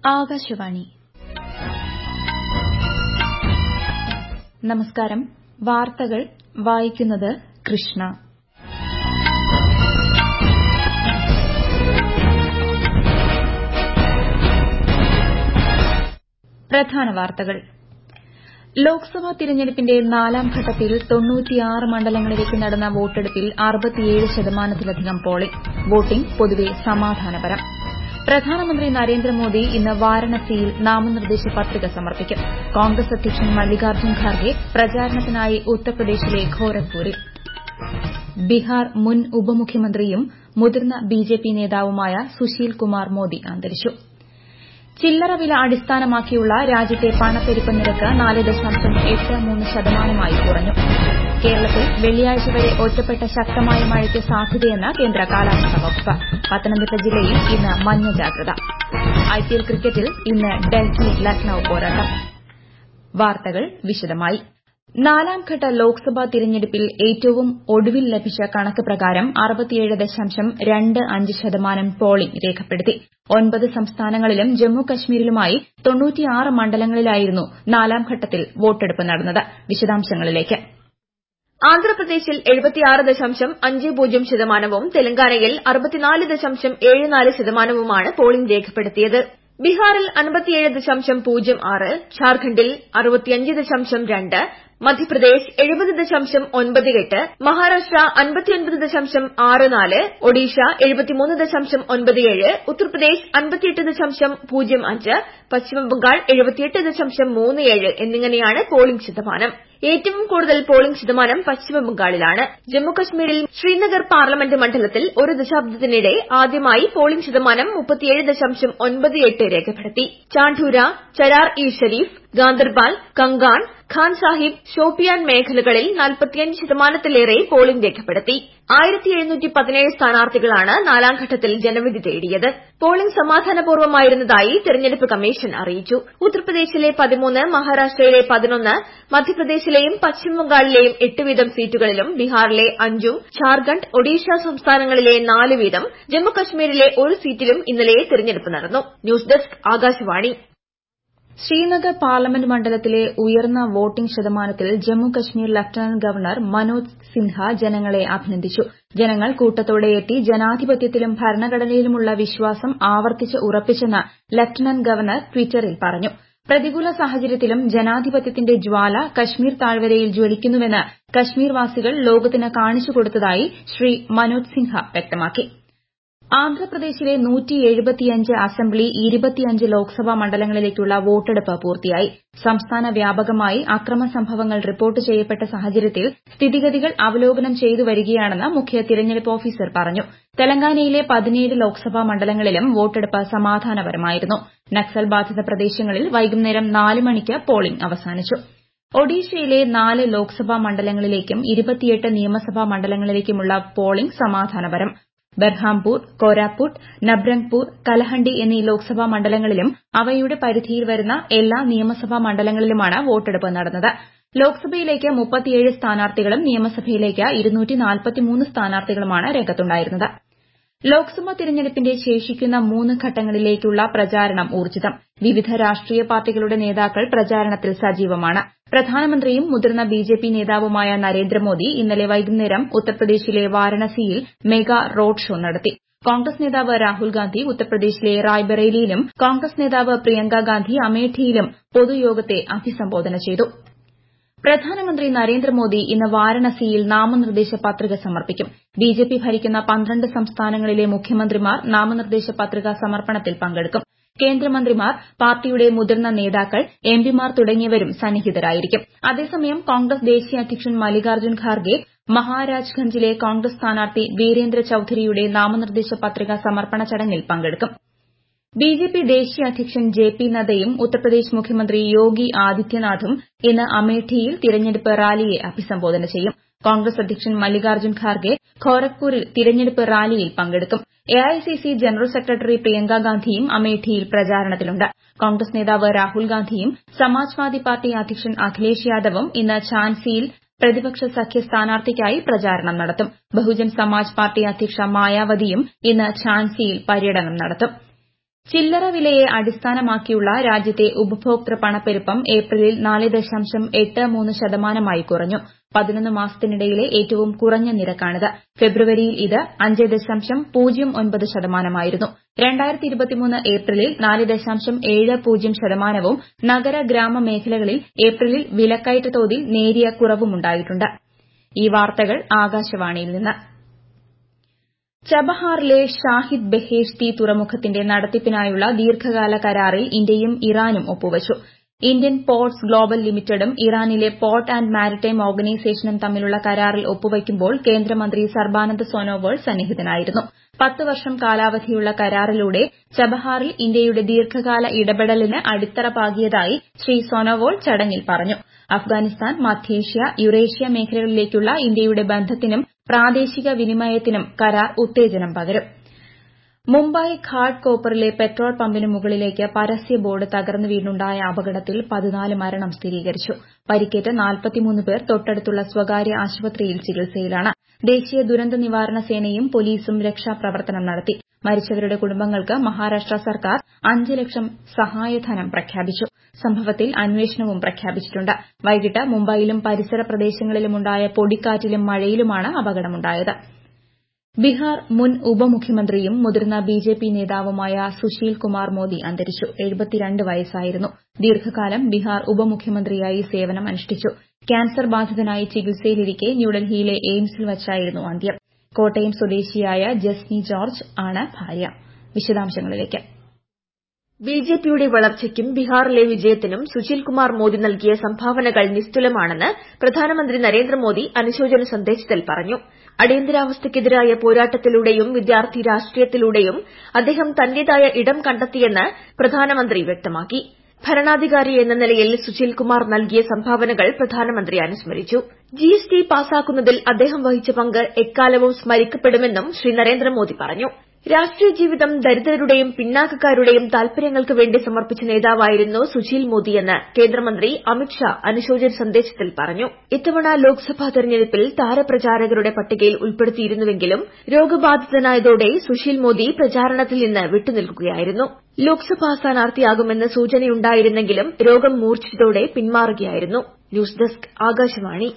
ആകാശവാണി നമസ്കാരം വാർത്തകൾ വായിക്കുന്നത് കൃഷ്ണ പ്രധാന വാർത്തകൾ ലോക്സഭാ തിരഞ്ഞെടുപ്പിന്റെ നാലാം ഘട്ടത്തിൽ മണ്ഡലങ്ങളിലേക്ക് നടന്ന വോട്ടെടുപ്പിൽ ശതമാനത്തിലധികം പോളിംഗ് വോട്ടിംഗ് പൊതുവെ സമാധാനപരം പ്രധാനമന്ത്രി നരേന്ദ്രമോദി ഇന്ന് വാരണസിയിൽ നാമനിർദ്ദേശ പത്രിക സമർപ്പിക്കും കോൺഗ്രസ് അധ്യക്ഷൻ മല്ലികാർജ്ജുൻ ഖാർഗെ പ്രചാരണത്തിനായി ഉത്തർപ്രദേശിലെ ഖോരഗ്പൂരിൽ ബിഹാർ മുൻ ഉപമുഖ്യമന്ത്രിയും മുതിർന്ന ബിജെപി നേതാവുമായ സുശീൽ കുമാർ മോദി അന്തരിച്ചു ചില്ലറ വില അടിസ്ഥാനമാക്കിയുള്ള രാജ്യത്തെ പണപ്പെരുപ്പ നിരക്ക് നാല് ദശാംശം എട്ട് മൂന്ന് ശതമാനമായി കുറഞ്ഞു കേരളത്തിൽ വെള്ളിയാഴ്ച വരെ ഒറ്റപ്പെട്ട ശക്തമായ മഴയ്ക്ക് സാധ്യതയെന്ന് കേന്ദ്ര കാലാവസ്ഥാ വകുപ്പ് പത്തനംതിട്ട ജില്ലയിൽ ഇന്ന് മഞ്ഞ ജാഗ്രത ഐപിഎൽ ക്രിക്കറ്റിൽ ഇന്ന് ഡൽഹി ലക്നൌ പോരാട്ടം വാർത്തകൾ വിശദമായി നാലാംഘട്ട ലോക്സഭാ തിരഞ്ഞെടുപ്പിൽ ഏറ്റവും ഒടുവിൽ ലഭിച്ച കണക്ക് പ്രകാരം ശതമാനം പോളിംഗ് രേഖപ്പെടുത്തി ഒൻപത് സംസ്ഥാനങ്ങളിലും ജമ്മു കശ്മീരിലുമായി മണ്ഡലങ്ങളിലായിരുന്നു നാലാംഘട്ടത്തിൽ വോട്ടെടുപ്പ് നടന്നത് വിശദാംശങ്ങളിലേക്ക് ആന്ധ്രാപ്രദേശിൽ ശതമാനവും തെലങ്കാനയിൽ ശതമാനവുമാണ് പോളിംഗ് രേഖപ്പെടുത്തിയത് ബിഹാറിൽ ഝാർഖണ്ഡിൽ മധ്യപ്രദേശ് മഹാരാഷ്ട്ര ഒഡീഷ ഉത്തർപ്രദേശ് പശ്ചിമബംഗാൾ എന്നിങ്ങനെയാണ് പോളിംഗ് ശതമാനം ഏറ്റവും കൂടുതൽ പോളിംഗ് ശതമാനം പശ്ചിമബംഗാളിലാണ് ജമ്മുകശ്മീരിൽ ശ്രീനഗർ പാർലമെന്റ് മണ്ഡലത്തിൽ ഒരു ദശാബ്ദത്തിനിടെ ആദ്യമായി പോളിംഗ് ശതമാനം രേഖപ്പെടുത്തി ചാൺധുര ചരാർ ഇ ഷരീഫ് ഗാന്ദർബാൽ കങ്കാൺ ഖാൻ സാഹിബ് ഷോപ്പിയാൻ മേഖലകളിൽ ശതമാനത്തിലേറെ പോളിംഗ് രേഖപ്പെടുത്തി സ്ഥാനാർത്ഥികളാണ് നാലാംഘട്ടത്തിൽ ജനവിധി തേടിയത് പോളിംഗ് സമാധാനപൂർവ്വമായിരുന്നതായി തെരഞ്ഞെടുപ്പ് കമ്മീഷൻ അറിയിച്ചു ഉത്തർപ്രദേശിലെ മഹാരാഷ്ട്രയിലെ മധ്യപ്രദേശിലെയും പശ്ചിമബംഗാളിലെയും എട്ട് വീതം സീറ്റുകളിലും ബിഹാറിലെ അഞ്ചും ഝാർഖണ്ഡ് ഒഡീഷ സംസ്ഥാനങ്ങളിലെ നാല് വീതം ജമ്മുകശ്മീരിലെ ഒരു സീറ്റിലും ഇന്നലെ തെരഞ്ഞെടുപ്പ് നടന്നു news desk Akashvani Srinagar parliament മണ്ഡലത്തിലെ ഉയർന്ന വോട്ടിംഗ് ശതമാനത്തിൽ ജമ്മു കശ്മീർ ലഫ്റ്റനന്റ് ഗവർണർ മനോജ് സിൻഹ ജനങ്ങളെ അഭിനന്ദിച്ചു ജനങ്ങൾ കൂട്ടത്തോടെ എത്തി ജനാധിപത്യത്തിലും ഭരണഘടനയിലുമുള്ള വിശ്വാസം ആവർത്തിച്ച് ഉറപ്പിച്ചെന്ന് ലഫ്റ്റനന്റ് ഗവർണർ ട്വിറ്ററിൽ പറഞ്ഞു പ്രതികൂല സാഹചര്യത്തിലും ജനാധിപത്യത്തിന്റെ ജ്വാല കശ്മീർ താഴ്വരയിൽ ജ്വലിക്കുന്നുവെന്ന് കശ്മീർ വാസികൾ ലോകത്തിന് കാണിച്ചു കൊടുത്തതായി ശ്രീ മനോജ് സിൻഹ വ്യക്തമാക്കി ആന്ധ്രാപ്രദേശിലെ അസംബ്ലി ലോക്സഭാ മണ്ഡലങ്ങളിലേക്കുള്ള വോട്ടെടുപ്പ് പൂർത്തിയായി സംസ്ഥാന വ്യാപകമായി അക്രമ സംഭവങ്ങൾ റിപ്പോർട്ട് ചെയ്യപ്പെട്ട സാഹചര്യത്തിൽ സ്ഥിതിഗതികൾ അവലോകനം ചെയ്തു വരികയാണെന്ന് മുഖ്യ തിരഞ്ഞെടുപ്പ് ഓഫീസർ പറഞ്ഞു തെലങ്കാനയിലെ പതിനേഴ് ലോക്സഭാ മണ്ഡലങ്ങളിലും വോട്ടെടുപ്പ് സമാധാനപരമായിരുന്നു നക്സൽ ബാധിത പ്രദേശങ്ങളിൽ വൈകുന്നേരം നാല് മണിക്ക് പോളിംഗ് അവസാനിച്ചു ഒഡീഷയിലെ നാല് ലോക്സഭാ മണ്ഡലങ്ങളിലേക്കും ഇരുപത്തിയെട്ട് നിയമസഭാ മണ്ഡലങ്ങളിലേക്കുമുള്ള പോളിംഗ് സമാധാനപരം ബർഹാംപൂർ കോരാപുട്ട് നബ്രംഗ്പൂർ കലഹണ്ഡി എന്നീ ലോക്സഭാ മണ്ഡലങ്ങളിലും അവയുടെ പരിധിയിൽ വരുന്ന എല്ലാ നിയമസഭാ മണ്ഡലങ്ങളിലുമാണ് വോട്ടെടുപ്പ് നടന്നത് ലോക്സഭയിലേക്ക് മുപ്പത്തിയേഴ് സ്ഥാനാർത്ഥികളും നിയമസഭയിലേക്ക് സ്ഥാനാർത്ഥികളുമാണ് രംഗത്തുണ്ടായിരുന്നത് ലോക്സഭാ തിരഞ്ഞെടുപ്പിന്റെ ശേഷിക്കുന്ന മൂന്ന് ഘട്ടങ്ങളിലേക്കുള്ള പ്രചാരണം ഊർജ്ജിതം വിവിധ രാഷ്ട്രീയ പാർട്ടികളുടെ നേതാക്കൾ പ്രചാരണത്തിൽ സജീവമാണ് പ്രധാനമന്ത്രിയും മുതിർന്ന ബിജെപി നേതാവുമായ നരേന്ദ്രമോദി ഇന്നലെ വൈകുന്നേരം ഉത്തർപ്രദേശിലെ വാരണസിയിൽ മെഗാ റോഡ് ഷോ നടത്തി കോൺഗ്രസ് നേതാവ് രാഹുൽ ഗാന്ധി ഉത്തർപ്രദേശിലെ റായ്ബറേലിയിലും കോൺഗ്രസ് നേതാവ് പ്രിയങ്ക ഗാന്ധി അമേഠിയിലും പൊതുയോഗത്തെ അഭിസംബോധന ചെയ്തു പ്രധാനമന്ത്രി നരേന്ദ്രമോദി ഇന്ന് വാരണസിയിൽ നാമനിർദ്ദേശ പത്രിക സമർപ്പിക്കും ബിജെപി ഭരിക്കുന്ന പന്ത്രണ്ട് സംസ്ഥാനങ്ങളിലെ മുഖ്യമന്ത്രിമാർ നാമനിർദ്ദേശ പത്രിക സമർപ്പണത്തിൽ പങ്കെടുക്കും കേന്ദ്രമന്ത്രിമാർ പാർട്ടിയുടെ മുതിർന്ന നേതാക്കൾ എംപിമാർ തുടങ്ങിയവരും സന്നിഹിതരായിരിക്കും അതേസമയം കോൺഗ്രസ് ദേശീയ അധ്യക്ഷൻ മല്ലികാർജ്ജുൻ ഖാർഗെ മഹാരാജ്ഗഞ്ചിലെ കോൺഗ്രസ് സ്ഥാനാർത്ഥി വീരേന്ദ്ര ചൌധരിയുടെ നാമനിർദ്ദേശ പത്രിക സമർപ്പണ ചടങ്ങിൽ പങ്കെടുക്കും ബിജെപി ദേശീയ അധ്യക്ഷൻ ജെ പി നദ്ദയും ഉത്തർപ്രദേശ് മുഖ്യമന്ത്രി യോഗി ആദിത്യനാഥും ഇന്ന് അമേഠിയിൽ തിരഞ്ഞെടുപ്പ് റാലിയെ അഭിസംബോധന ചെയ്യും കോൺഗ്രസ് അധ്യക്ഷൻ മല്ലികാർജ്ജുൻ ഖാർഗെ ഖോരഗ്പൂരിൽ തിരഞ്ഞെടുപ്പ് റാലിയിൽ പങ്കെടുക്കും എഐസിസി ജനറൽ സെക്രട്ടറി പ്രിയങ്ക ഗാന്ധിയും അമേഠിയിൽ പ്രചാരണത്തിലുണ്ട് കോൺഗ്രസ് നേതാവ് രാഹുൽ ഗാന്ധിയും സമാജ്വാദി പാർട്ടി അധ്യക്ഷൻ അഖിലേഷ് യാദവും ഇന്ന് ഝാൻസിയിൽ പ്രതിപക്ഷ സഖ്യ സ്ഥാനാർത്ഥിക്കായി പ്രചാരണം നടത്തും ബഹുജൻ സമാജ് പാർട്ടി അധ്യക്ഷ മായാവതിയും ഇന്ന് ഝാൻസിയിൽ പര്യടനം നടത്തും ചില്ലറ വിലയെ അടിസ്ഥാനമാക്കിയുള്ള രാജ്യത്തെ ഉപഭോക്തൃ പണപ്പെരുപ്പം ഏപ്രിലിൽ നാല് ദശാംശം എട്ട് മൂന്ന് ശതമാനമായി കുറഞ്ഞു പതിനൊന്ന് മാസത്തിനിടയിലെ ഏറ്റവും കുറഞ്ഞ നിരക്കാണിത് ഫെബ്രുവരിയിൽ ഇത് അഞ്ച് ദശാംശം പൂജ്യം ഒൻപത് ശതമാനമായിരുന്നു രണ്ടായിരത്തി ഇരുപത്തിമൂന്ന് ഏപ്രിലിൽ നാല് ദശാംശം ഏഴ് പൂജ്യം ശതമാനവും നഗര ഗ്രാമ മേഖലകളിൽ ഏപ്രിലിൽ വിലക്കയറ്റ തോതിൽ നേരിയ കുറവുമുണ്ടായിട്ടുണ്ട് ഈ വാർത്തകൾ ആകാശവാണിയിൽ നിന്ന് ചബഹാറിലെ ഷാഹിദ് ബെഹേഷ്തി തുറമുഖത്തിന്റെ നടത്തിപ്പിനായുള്ള ദീർഘകാല കരാറിൽ ഇന്ത്യയും ഇറാനും ഒപ്പുവച്ചു ഇന്ത്യൻ പോർട്സ് ഗ്ലോബൽ ലിമിറ്റഡും ഇറാനിലെ പോർട്ട് ആന്റ് മാരിടൈം ഓർഗനൈസേഷനും തമ്മിലുള്ള കരാറിൽ ഒപ്പുവയ്ക്കുമ്പോൾ കേന്ദ്രമന്ത്രി സർബാനന്ദ് സോനോവാൾ സന്നിഹിതനായിരുന്നു പത്ത് വർഷം കാലാവധിയുള്ള കരാറിലൂടെ ചബഹാറിൽ ഇന്ത്യയുടെ ദീർഘകാല ഇടപെടലിന് അടിത്തറ പാകിയതായി ശ്രീ സോനോവാൾ ചടങ്ങിൽ പറഞ്ഞു അഫ്ഗാനിസ്ഥാൻ മധ്യേഷ്യ യുറേഷ്യ മേഖലകളിലേക്കുള്ള ഇന്ത്യയുടെ ബന്ധത്തിനും പ്രാദേശിക വിനിമയത്തിനും കരാർ ഉത്തേജനം പകരും മുംബൈ ഘാട്ട് കോപ്പറിലെ പെട്രോൾ പമ്പിന് മുകളിലേക്ക് പരസ്യ ബോർഡ് തകർന്നു വീണുണ്ടായ അപകടത്തിൽ പതിനാല് മരണം സ്ഥിരീകരിച്ചു പരിക്കേറ്റ നാൽപ്പത്തിമൂന്ന് പേർ തൊട്ടടുത്തുള്ള സ്വകാര്യ ആശുപത്രിയിൽ ചികിത്സയിലാണ് ദേശീയ ദുരന്ത നിവാരണ സേനയും പോലീസും രക്ഷാപ്രവർത്തനം നടത്തി മരിച്ചവരുടെ കുടുംബങ്ങൾക്ക് മഹാരാഷ്ട്ര സർക്കാർ അഞ്ച് ലക്ഷം സഹായധനം പ്രഖ്യാപിച്ചു സംഭവത്തിൽ അന്വേഷണവും പ്രഖ്യാപിച്ചിട്ടുണ്ട് വൈകിട്ട് മുംബൈയിലും പരിസര പ്രദേശങ്ങളിലുമുണ്ടായ പൊടിക്കാറ്റിലും മഴയിലുമാണ് അപകടമുണ്ടായത് ബീഹാർ മുൻ ഉപമുഖ്യമന്ത്രിയും മുതിർന്ന ബിജെപി നേതാവുമായ സുശീൽ കുമാർ മോദി അന്തരിച്ചു വയസ്സായിരുന്നു ദീർഘകാലം ബീഹാർ ഉപമുഖ്യമന്ത്രിയായി സേവനമനുഷ്ഠിച്ചു ക്യാൻസർ ബാധിതനായി ചികിത്സയിലിരിക്കെ ന്യൂഡൽഹിയിലെ എയിംസിൽ വച്ചായിരുന്നു അന്ത്യം കോട്ടയം സ്വദേശിയായ ജസ്നി ജോർജ് ആണ് ഭാര്യ വിശദാംശങ്ങളിലേക്ക് ബിജെപിയുടെ വളർച്ചയ്ക്കും ബീഹാറിലെ വിജയത്തിനും സുശീൽ കുമാർ മോദി നൽകിയ സംഭാവനകൾ നിസ്തുലമാണെന്ന് പ്രധാനമന്ത്രി നരേന്ദ്രമോദി അനുശോചന സന്ദേശത്തിൽ പറഞ്ഞു അടിയന്തരാവസ്ഥയ്ക്കെതിരായ പോരാട്ടത്തിലൂടെയും വിദ്യാർത്ഥി രാഷ്ട്രീയത്തിലൂടെയും അദ്ദേഹം തന്റേതായ ഇടം കണ്ടെത്തിയെന്ന് പ്രധാനമന്ത്രി വ്യക്തമാക്കി ഭരണാധികാരി എന്ന നിലയിൽ സുശീൽ കുമാർ നൽകിയ സംഭാവനകൾ പ്രധാനമന്ത്രി അനുസ്മരിച്ചു ജിഎസ്ടി പാസാക്കുന്നതിൽ അദ്ദേഹം വഹിച്ച പങ്ക് എക്കാലവും സ്മരിക്കപ്പെടുമെന്നും ശ്രീ നരേന്ദ്രമോദി പറഞ്ഞു രാഷ്ട്രീയ ജീവിതം ദരിദ്രരുടെയും പിന്നാക്കക്കാരുടെയും താൽപര്യങ്ങൾക്ക് വേണ്ടി സമർപ്പിച്ച നേതാവായിരുന്നു സുശീൽ മോദിയെന്ന് കേന്ദ്രമന്ത്രി അമിത്ഷാ അനുശോചന സന്ദേശത്തിൽ പറഞ്ഞു ഇത്തവണ ലോക്സഭാ തെരഞ്ഞെടുപ്പിൽ താരപ്രചാരകരുടെ പട്ടികയിൽ ഉൾപ്പെടുത്തിയിരുന്നുവെങ്കിലും രോഗബാധിതനായതോടെ സുശീൽ മോദി പ്രചാരണത്തിൽ നിന്ന് വിട്ടുനിൽക്കുകയായിരുന്നു ലോക്സഭാ സ്ഥാനാർത്ഥിയാകുമെന്ന് സൂചനയുണ്ടായിരുന്നെങ്കിലും രോഗം മൂർച്ഛിച്ചതോടെ പിന്മാറുകയായിരുന്നു news desk Akashvani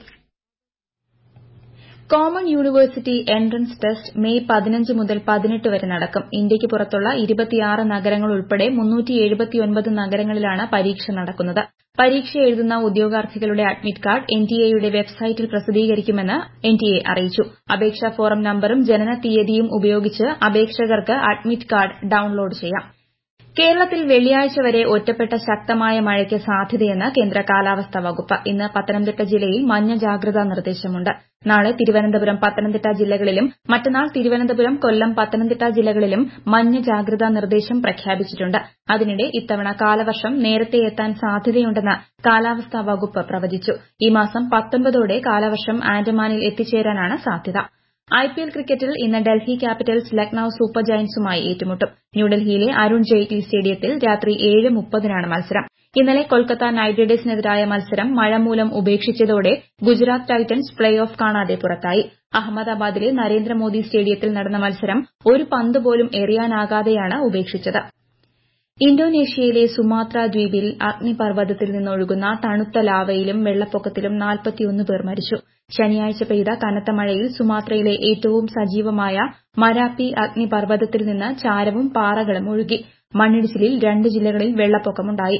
common university entrance test May പതിനഞ്ച് മുതൽ പതിനെട്ട് വരെ നടക്കും ഇന്ത്യയ്ക്ക് പുറത്തുള്ള ഇരുപത്തിയാറ് നഗരങ്ങൾ ഉൾപ്പെടെ നഗരങ്ങളിലാണ് പരീക്ഷ നടക്കുന്നത് പരീക്ഷ എഴുതുന്ന ഉദ്യോഗാർത്ഥികളുടെ അഡ്മിറ്റ് കാർഡ് എൻടിഎയുടെ വെബ്സൈറ്റിൽ പ്രസിദ്ധീകരിക്കുമെന്ന് എൻടിഎ അറിയിച്ചു അപേക്ഷാ ഫോറം നമ്പറും ജനന തീയതിയും ഉപയോഗിച്ച് അപേക്ഷകർക്ക് അഡ്മിറ്റ് കാർഡ് ഡൌൺലോഡ് ചെയ്യാം കേരളത്തിൽ വെള്ളിയാഴ്ച വരെ ഒറ്റപ്പെട്ട ശക്തമായ മഴയ്ക്ക് സാധ്യതയെന്ന് കേന്ദ്ര കാലാവസ്ഥാ വകുപ്പ് ഇന്ന് പത്തനംതിട്ട ജില്ലയിൽ മഞ്ഞ ജാഗ്രതാ നിർദ്ദേശമുണ്ട് നാളെ തിരുവനന്തപുരം പത്തനംതിട്ട ജില്ലകളിലും മറ്റന്നാൾ തിരുവനന്തപുരം കൊല്ലം പത്തനംതിട്ട ജില്ലകളിലും മഞ്ഞ ജാഗ്രതാ നിർദ്ദേശം പ്രഖ്യാപിച്ചിട്ടുണ്ട് അതിനിടെ ഇത്തവണ കാലവർഷം നേരത്തെ എത്താൻ സാധ്യതയുണ്ടെന്ന് കാലാവസ്ഥാ വകുപ്പ് പ്രവചിച്ചു ഈ മാസം പത്തൊൻപതോടെ കാലവർഷം ആൻഡമാനിൽ എത്തിച്ചേരാനാണ് സാധ്യത ഐപിഎൽ ക്രിക്കറ്റിൽ ഇന്ന് ഡൽഹി ക്യാപിറ്റൽസ് ലക്നൌ സൂപ്പർ ജയന്റ്സുമായി ഏറ്റുമുട്ടും ന്യൂഡൽഹിയിലെ അരുൺ ജെയ്റ്റ്ലി സ്റ്റേഡിയത്തിൽ രാത്രി ഏഴ് മുപ്പതിനാണ് മത്സരം ഇന്നലെ കൊൽക്കത്ത നൈറ്റ് റൈഡേഴ്സിനെതിരായ മത്സരം മഴ മൂലം ഉപേക്ഷിച്ചതോടെ ഗുജറാത്ത് ടൈറ്റൻസ് പ്ലേ ഓഫ് കാണാതെ പുറത്തായി അഹമ്മദാബാദിലെ നരേന്ദ്രമോദി സ്റ്റേഡിയത്തിൽ നടന്ന മത്സരം ഒരു പന്ത് പോലും എറിയാനാകാതെയാണ് ഉപേക്ഷിച്ചത് ഇന്തോനേഷ്യയിലെ സുമാത്ര ദ്വീപിൽ അഗ്നിപർവ്വതത്തിൽ നിന്നൊഴുകുന്ന തണുത്ത ലാവയിലും വെള്ളപ്പൊക്കത്തിലും പേർ മരിച്ചു ശനിയാഴ്ച പെയ്ത കനത്ത മഴയിൽ സുമാത്രയിലെ ഏറ്റവും സജീവമായ മരാപ്പി അഗ്നിപർവ്വതത്തിൽ നിന്ന് ചാരവും പാറകളും ഒഴുകി മണ്ണിടിച്ചിലിൽ രണ്ട് ജില്ലകളിൽ വെള്ളപ്പൊക്കമുണ്ടായി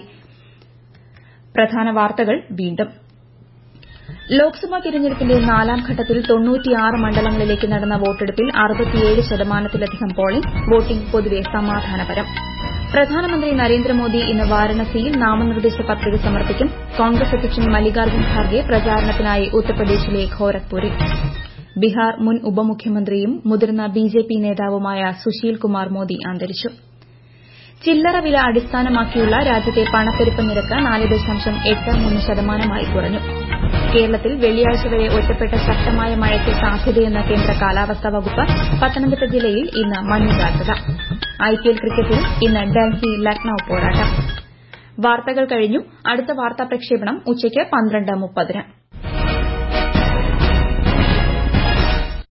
പ്രധാന വാർത്തകൾ വീണ്ടും ലോക്സഭാ തിരഞ്ഞെടുപ്പിന്റെ നാലാം ഘട്ടത്തിൽ മണ്ഡലങ്ങളിലേക്ക് നടന്ന വോട്ടെടുപ്പിൽ ശതമാനത്തിലധികം പോളിംഗ് വോട്ടിംഗ് പൊതുവെ സമാധാനപരം പ്രധാനമന്ത്രി നരേന്ദ്രമോദി ഇന്ന് വാരണസിയിൽ നാമനിർദ്ദേശ പത്രിക സമർപ്പിക്കും കോൺഗ്രസ് അധ്യക്ഷൻ മല്ലികാർജ്ജുൻ ഖാർഗെ പ്രചാരണത്തിനായി ഉത്തർപ്രദേശിലെ ഖോരഗ്പൂരിൽ ബീഹാർ മുൻ ഉപമുഖ്യമന്ത്രിയും മുതിർന്ന ബിജെപി നേതാവുമായ സുശീൽ കുമാർ മോദി അന്തരിച്ചു ചില്ലറ വില അടിസ്ഥാനമാക്കിയുള്ള രാജ്യത്തെ പണപ്പെരുപ്പ നിരക്ക് നാല് ദശാംശം എട്ട് മൂന്ന് ശതമാനമായി കുറഞ്ഞു കേരളത്തിൽ വെള്ളിയാഴ്ച വരെ ഒറ്റപ്പെട്ട ശക്തമായ മഴയ്ക്ക് സാധ്യതയെന്ന് കേന്ദ്ര കാലാവസ്ഥാ വകുപ്പ് പത്തനംതിട്ട ജില്ലയിൽ ഇന്ന് മഞ്ഞ ജാഗ്രത ഐപിഎൽ ക്രിക്കറ്റിൽ ഇന്ന് ഡൽഹി ലക്നൌ പോരാട്ടം വാർത്തകൾ കഴിഞ്ഞു അടുത്ത വാർത്താ പ്രക്ഷേപണം ഉച്ചയ്ക്ക് പന്ത്രണ്ട് മുപ്പതിന്